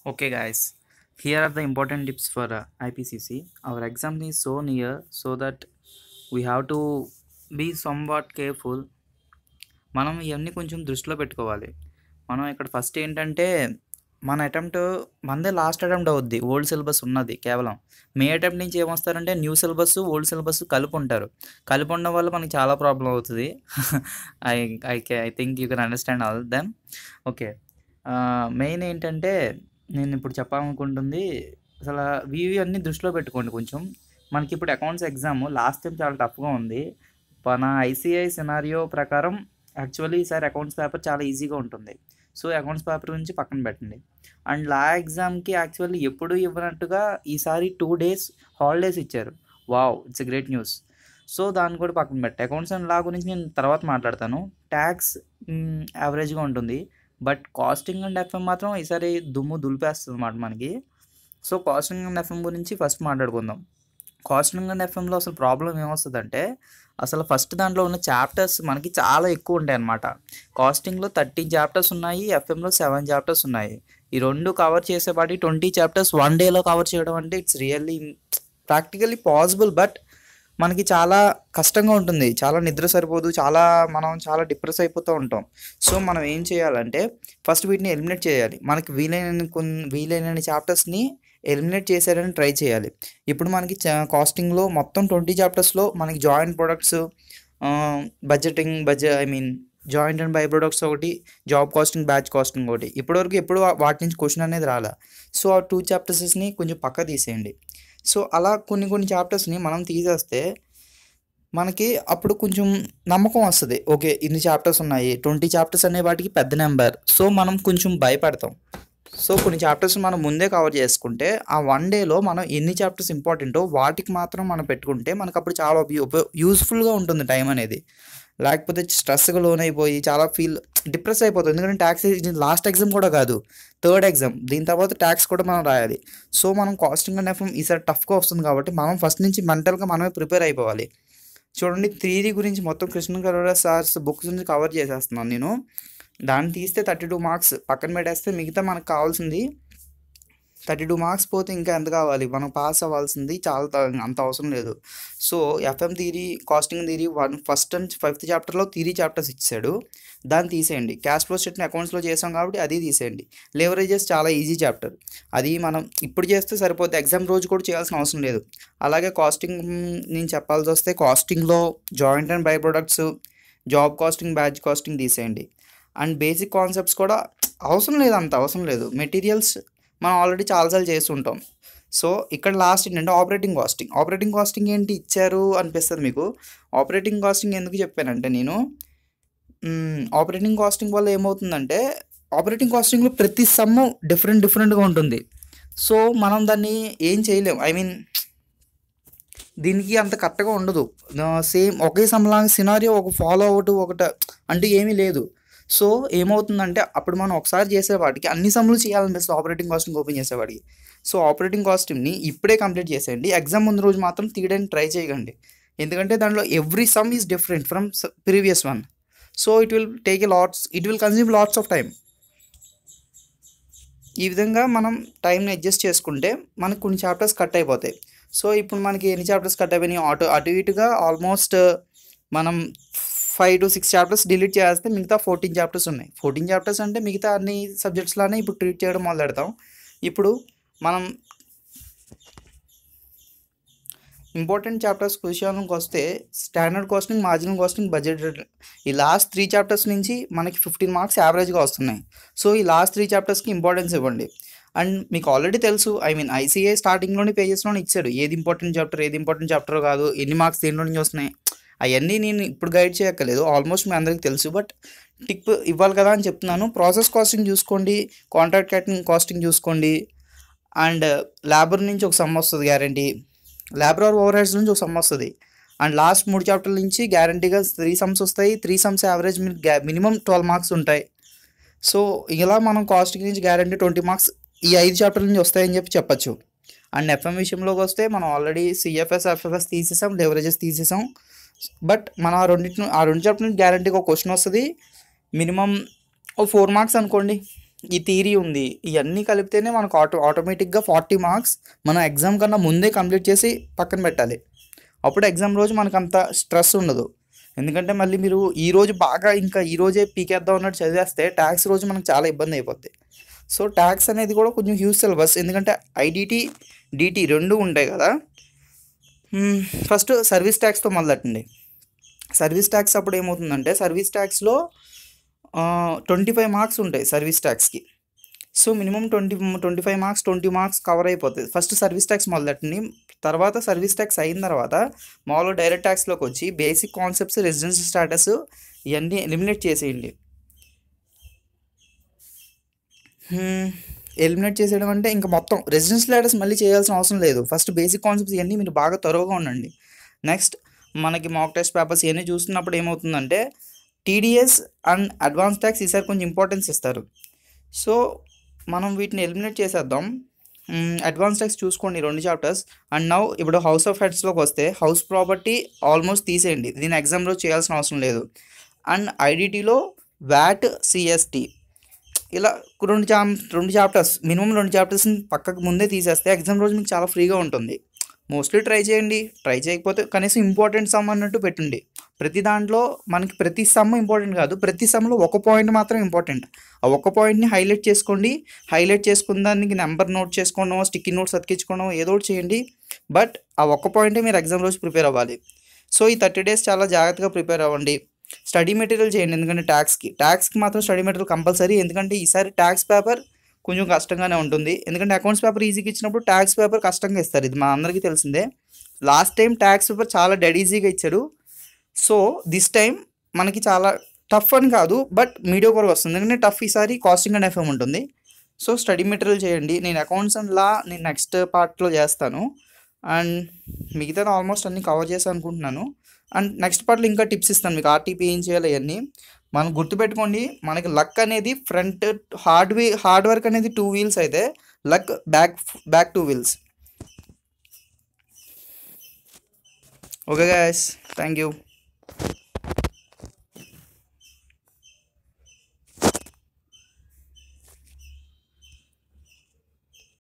Okay, guys, here are the important tips for uh, IPCC. Our exam is so near, so that we have to be somewhat careful. మనం ఇవన్నీ కొంచెం దృష్టిలో పెట్టుకోవాలి మనం ఇక్కడ first ఏంటంటే మన అటెంప్ట్ మనదే లాస్ట్ అటెంప్ట్ అవుద్ది ఓల్డ్ సిలబస్ ఉన్నది కేవలం మే అటెంప్ట్ నుంచి ఏమొస్తారంటే న్యూ సిలబస్ ఓల్డ్ సిలబస్ కలిపి ఉంటారు కలిపి ఉండడం వల్ల మనకి చాలా ప్రాబ్లం అవుతుంది I I I think you can understand all them okay main ఏంటంటే నేను ఇప్పుడు చెప్పాలనుకుంటుంది అసలు ఇవి అన్ని దృష్టిలో పెట్టుకోండి కొంచెం మనకి ఇప్పుడు అకౌంట్స్ ఎగ్జామ్ లాస్ట్ టైం చాలా టఫ్గా ఉంది మన ఐసిఐ సినారియో ప్రకారం యాక్చువల్లీ ఈసారి అకౌంట్స్ పేపర్ చాలా ఈజీగా ఉంటుంది సో అకౌంట్స్ పేపర్ గురించి పక్కన పెట్టండి అండ్ లా ఎగ్జామ్కి యాక్చువల్లీ ఎప్పుడు ఇవ్వనట్టుగా ఈసారి టూ డేస్ హాలిడేస్ ఇచ్చారు wow it's great news so దాన్ని కూడా పక్కన పెట్టే అకౌంట్స్ అండ్ లా గురించి నేను తర్వాత మాట్లాడతాను ట్యాక్స్ యావరేజ్గా ఉంటుంది బట్ కాస్టింగ్ అండ్ ఎఫ్ఎం మాత్రం ఈసారి దుమ్ము దులిపేస్తుంది అన్నమాట మనకి సో కాస్టింగ్ అండ్ ఎఫ్ఎం గురించి ఫస్ట్ మాట్లాడుకుందాం కాస్టింగ్ అండ్ ఎఫ్ఎంలో అసలు ప్రాబ్లం ఏమొస్తుందంటే అసలు ఫస్ట్ దాంట్లో ఉన్న చాప్టర్స్ మనకి చాలా ఎక్కువ ఉంటాయి అన్నమాట కాస్టింగ్లో థర్టీన్ చాప్టర్స్ ఉన్నాయి ఎఫ్ఎంలో సెవెన్ చాప్టర్స్ ఉన్నాయి ఈ రెండు కవర్ చేసేపాటి ట్వంటీ చాప్టర్స్ వన్ డేలో కవర్ చేయడం అంటే it's really practically possible but మనకి చాలా కష్టంగా ఉంటుంది చాలా నిద్ర సరిపోదు చాలా మనం చాలా డిప్రెస్ అయిపోతూ ఉంటాం సో మనం ఏం చేయాలంటే ఫస్ట్ వీటిని ఎలిమినేట్ చేయాలి మనకి వీలైన కొన్ని వీలైన చాప్టర్స్ని ఎలిమినేట్ చేసేయడానికి ట్రై చేయాలి ఇప్పుడు మనకి కాస్టింగ్లో మొత్తం ట్వంటీ చాప్టర్స్లో మనకి joint products budgeting budget I mean joint and by products ఒకటి జాబ్ కాస్టింగ్ బ్యాచ్ కాస్టింగ్ ఒకటి ఇప్పటివరకు ఎప్పుడు వాటి నుంచి క్వశ్చన్ అనేది రాలే సో ఆ టూ చాప్టర్స్ని కొంచెం పక్క తీసేయండి సో అలా కొన్ని కొన్ని చాప్టర్స్ని మనం తీసేస్తే మనకి అప్పుడు కొంచెం నమ్మకం వస్తుంది ఓకే ఇన్ని చాప్టర్స్ ఉన్నాయి ట్వంటీ చాప్టర్స్ అనే వాటికి పెద్ద నెంబర్ సో మనం కొంచెం భయపడతాం సో కొన్ని చాప్టర్స్ మనం ముందే కవర్ చేసుకుంటే ఆ వన్ డేలో మనం ఎన్ని చాప్టర్స్ ఇంపార్టెంటో వాటికి మాత్రం మనం పెట్టుకుంటే మనకు అప్పుడు చాలా యూస్ఫుల్గా ఉంటుంది టైం అనేది లేకపోతే స్ట్రెస్గా లోనైపోయి చాలా ఫీల్ డిప్రెస్ అయిపోతుంది ఎందుకంటే ట్యాక్స్ లాస్ట్ ఎగ్జామ్ కూడా కాదు థర్డ్ ఎగ్జామ్ దీని తర్వాత ట్యాక్స్ కూడా మనం రాయాలి సో మనం కాస్టింగ్ అండ్ ఎఫ్ఎం ఈసారి టఫ్గా వస్తుంది కాబట్టి మనం ఫస్ట్ నుంచి మెంటల్గా మనమే ప్రిపేర్ అయిపోవాలి చూడండి త్రీడీ గురించి మొత్తం కృష్ణ కరోడా సార్స్ బుక్స్ నుంచి కవర్ చేసేస్తున్నాను నేను దాన్ని తీస్తే థర్టీ టూ మార్క్స్ పక్కన పెట్టేస్తే మిగతా మనకు కావాల్సింది థర్టీ టూ మార్క్స్ పోతే ఇంకా ఎంత కావాలి మనం పాస్ అవ్వాల్సింది చాలా త- అంత అవసరం లేదు so FM theory costing theory one first and fifth చాప్టర్లో థీరీ చాప్టర్స్ ఇచ్చాడు దాన్ని తీసేయండి క్యాష్ ఫ్లో స్టేట్ని అకౌంట్స్లో చేసాం కాబట్టి అది తీసేయండి లెవరేజెస్ చాలా ఈజీ చాప్టర్ అది మనం ఇప్పుడు చేస్తే సరిపోతే ఎగ్జామ్ రోజు కూడా చేయాల్సిన అవసరం లేదు అలాగే కాస్టింగ్ నేను చెప్పాల్సి వస్తే కాస్టింగ్లో joint and by products job costing batch costing తీసేయండి అండ్ బేసిక్ కాన్సెప్ట్స్ కూడా అవసరం లేదు అంత అవసరం లేదు మెటీరియల్స్ మనం ఆల్రెడీ చాలాసార్లు చేస్తుంటాం సో ఇక్కడ లాస్ట్ ఏంటంటే ఆపరేటింగ్ కాస్టింగ్ ఆపరేటింగ్ కాస్టింగ్ ఏంటి ఇచ్చారు అనిపిస్తుంది మీకు ఆపరేటింగ్ కాస్టింగ్ ఎందుకు చెప్పానంటే నేను ఆపరేటింగ్ కాస్టింగ్ వల్ల ఏమవుతుందంటే ఆపరేటింగ్ కాస్టింగ్లో ప్రతి సమ్ము డిఫరెంట్ డిఫరెంట్గా ఉంటుంది సో మనం దాన్ని ఏం చేయలేం ఐ మీన్ దీనికి అంత కరెక్ట్గా ఉండదు సేమ్ ఒకే సమలాగా సినారియో ఒక ఫాలో అవుట్ ఒకట అంటే ఏమీ లేదు సో ఏమవుతుందంటే అప్పుడు మనం ఒకసారి చేసేవాడికి అన్ని సమ్ములు చేయాలనిపిస్తుంది ఆపరేటింగ్ కాస్టింగ్ ఓపెన్ చేసేవాడికి సో ఆపరేటింగ్ కాస్టింగ్ని ఇప్పుడే కంప్లీట్ చేసేయండి ఎగ్జామ్ ముందు రోజు మాత్రం తీయడానికి ట్రై చేయకండి ఎందుకంటే దాంట్లో every sum is different from previous one so it will take a lots it will consume lots of time ఈ విధంగా మనం టైంని అడ్జస్ట్ చేసుకుంటే మనకు కొన్ని చాప్టర్స్ కట్ అయిపోతాయి సో ఇప్పుడు మనకి ఎన్ని చాప్టర్స్ కట్ అయిపోయినాయి ఆటో అటు ఇటుగా ఆల్మోస్ట్ మనం five to six chapters delete చేస్తే మిగతా ఫోర్టీన్ చాప్టర్స్ ఉన్నాయి ఫోర్టీన్ చాప్టర్స్ అంటే మిగతా అన్ని సబ్జెక్ట్స్లోనే ఇప్పుడు ట్రీట్ చేయడం మొదలు పెడతాం ఇప్పుడు మనం ఇంపార్టెంట్ చాప్టర్స్ విషయానికి వస్తే standard costing marginal costing budget ఈ లాస్ట్ త్రీ చాప్టర్స్ నుంచి మనకి ఫిఫ్టీన్ మార్క్స్ యావరేజ్గా వస్తున్నాయి సో ఈ లాస్ట్ త్రీ చాప్టర్స్కి ఇంపార్టెన్స్ ఇవ్వండి అండ్ మీకు ఆల్రెడీ తెలుసు ఐ మీన్ ఐసీఐ స్టార్టింగ్లోని పేజెస్లోనే ఇచ్చాడు ఏది ఇంపార్టెంట్ చాప్టర్ ఏది ఇంపార్టెంట్ చాప్టర్ కాదు ఎన్ని మార్క్స్ దేంట్లో నుంచి వస్తున్నాయి అవన్నీ నేను ఇప్పుడు గైడ్ చేయక్కర్లేదు ఆల్మోస్ట్ మీ అందరికీ తెలుసు బట్ టిప్ ఇవ్వాలి కదా అని చెప్తున్నాను ప్రాసెస్ కాస్టింగ్ చూసుకోండి కాంట్రాక్ట్ క్యాటింగ్ కాస్టింగ్ చూసుకోండి అండ్ లేబర్ నుంచి ఒక సమ్ వస్తుంది guarantee labour or overheads నుంచి ఒక సమ్ వస్తుంది అండ్ లాస్ట్ మూడు చాప్టర్ల నుంచి గ్యారంటీగా త్రీ సమ్స్ వస్తాయి three sums average minimum twelve marks ఉంటాయి సో ఇలా మనం కాస్టింగ్ నుంచి గ్యారంటీ ట్వంటీ మార్క్స్ ఈ ఐదు చాప్టర్ల నుంచి వస్తాయని చెప్పి చెప్పచ్చు అండ్ ఎఫ్ఎం విషయంలోకి వస్తే మనం ఆల్రెడీ సిఎఫ్ఎస్ ఎఫ్ఎఫ్ఎస్ తీసేసాం లెవరేజెస్ తీసేసాం బట్ మనం ఆ రెండింటిని ఆ రెండు చాప్టర్ నుంచి గ్యారంటీగా ఒక క్వశ్చన్ వస్తుంది మినిమం ఓ ఫోర్ మార్క్స్ అనుకోండి ఈ థియరీ ఉంది ఇవన్నీ కలిపితేనే మనకు ఆటో ఆటోమేటిక్గా ఫార్టీ మార్క్స్ మనం ఎగ్జామ్ కన్నా ముందే కంప్లీట్ చేసి పక్కన పెట్టాలి అప్పుడు ఎగ్జామ్ రోజు మనకు అంత స్ట్రెస్ ఉండదు ఎందుకంటే మళ్ళీ మీరు ఈ రోజు బాగా ఇంకా ఈ రోజే పీకేద్దాం అన్నట్టు చదివేస్తే ట్యాక్స్ రోజు మనకు చాలా ఇబ్బంది అయిపోద్ది సో ట్యాక్స్ అనేది కూడా కొంచెం హ్యూజ్ సిలబస్ ఎందుకంటే ఐడిటి డిటి రెండు ఉంటాయి కదా ఫస్ట్ సర్వీస్ ట్యాక్స్తో మొదలెట్టండి సర్వీస్ ట్యాక్స్ అప్పుడు ఏమవుతుందంటే సర్వీస్ ట్యాక్స్లో ట్వంటీ ఫైవ్ మార్క్స్ ఉంటాయి సర్వీస్ ట్యాక్స్కి so minimum twenty twenty five marks twenty marks cover అయిపోతుంది ఫస్ట్ సర్వీస్ ట్యాక్స్ మొదలెట్టండి తర్వాత సర్వీస్ ట్యాక్స్ అయిన తర్వాత మామూలుగా డైరెక్ట్ ట్యాక్స్లోకి వచ్చి బేసిక్ కాన్సెప్ట్స్ రెసిడెన్షియల్ స్టాటస్ ఇవన్నీ ఎలిమినేట్ చేసేయండి ఎలిమినేట్ చేసేయడం అంటే ఇంకా మొత్తం రెసిడెన్షియల్ స్టాటస్ మళ్ళీ చేయాల్సిన అవసరం లేదు ఫస్ట్ బేసిక్ కాన్సెప్ట్స్ ఇవన్నీ మీరు బాగా త్వరగా ఉండండి నెక్స్ట్ మనకి మాక్ టెస్ట్ పేపర్స్ ఇవన్నీ చూస్తున్నప్పుడు ఏమవుతుందంటే టీడీఎస్ అండ్ అడ్వాన్స్ ట్యాక్స్ ఈసారి కొంచెం ఇంపార్టెన్స్ ఇస్తారు సో మనం వీటిని ఎలిమినేట్ చేసేద్దాం అడ్వాన్స్ ట్యాక్స్ చూసుకోండి రెండు చాప్టర్స్ అండ్ నౌ ఇప్పుడు హౌస్ ఆఫ్ హెడ్స్లోకి వస్తే హౌస్ ప్రాపర్టీ ఆల్మోస్ట్ తీసేయండి దీని ఎగ్జామ్లో చేయాల్సిన అవసరం లేదు అండ్ ఐడిటీలో వ్యాట్ సిఎస్టీ ఇలా రెండు చా రెండు చాప్టర్స్ మినిమం రెండు చాప్టర్స్ని పక్కకు ముందే తీసేస్తే ఎగ్జామ్ రోజు మీకు చాలా ఫ్రీగా ఉంటుంది మోస్ట్లీ ట్రై చేయండి ట్రై చేయకపోతే కనీసం ఇంపార్టెంట్ సమ్ అన్నట్టు పెట్టండి ప్రతి దాంట్లో మనకి ప్రతి సమ్ ఇంపార్టెంట్ కాదు ప్రతి సమ్లో ఒక పాయింట్ మాత్రం ఇంపార్టెంట్ ఆ ఒక్క పాయింట్ని హైలైట్ చేసుకోండి హైలైట్ చేసుకున్న దానికి నెంబర్ నోట్ చేసుకోవడం స్టిక్కీ నోట్స్ అతికించుకోవడం ఏదో ఒకటి చేయండి బట్ ఆ ఒక్క పాయింటే మీరు ఎగ్జామ్ రోజు ప్రిపేర్ అవ్వాలి సో ఈ థర్టీ డేస్ చాలా జాగ్రత్తగా ప్రిపేర్ అవ్వండి స్టడీ మెటీరియల్ చేయండి ఎందుకంటే ట్యాక్స్కి ట్యాక్స్కి మాత్రం స్టడీ మెటీరియల్ కంపల్సరీ ఎందుకంటే ఈసారి ట్యాక్స్ పేపర్ కొంచెం కష్టంగానే ఉంటుంది ఎందుకంటే అకౌంట్స్ పేపర్ ఈజీగా ఇచ్చినప్పుడు ట్యాక్స్ పేపర్ కష్టంగా ఇస్తారు ఇది మా అందరికీ తెలిసిందే లాస్ట్ టైం ట్యాక్స్ పేపర్ చాలా డెడ్ ఈజీగా ఇచ్చాడు సో దిస్ టైం మనకి చాలా టఫ్ అని కాదు బట్ మీడియో కూడా వస్తుంది ఎందుకంటే టఫ్ ఈసారి కాస్టింగ్ అండ్ ఎఫ్ఎం ఉంటుంది సో స్టడీ మెటీరియల్ చేయండి నేను అకౌంట్స్ అండ్ లా నేను నెక్స్ట్ పార్ట్లో చేస్తాను అండ్ మిగతా ఆల్మోస్ట్ అన్ని కవర్ చేశాను అనుకుంటున్నాను అండ్ నెక్స్ట్ పార్ట్లో ఇంకా టిప్స్ ఇస్తాను మీకు ఆర్టీపీ ఏం చేయాలి అవన్నీ మనం గుర్తుపెట్టుకోండి మనకి లక్ అనేది front hard we hard work అనేది టూ వీల్స్ అయితే luck back back two wheels okay guys thank you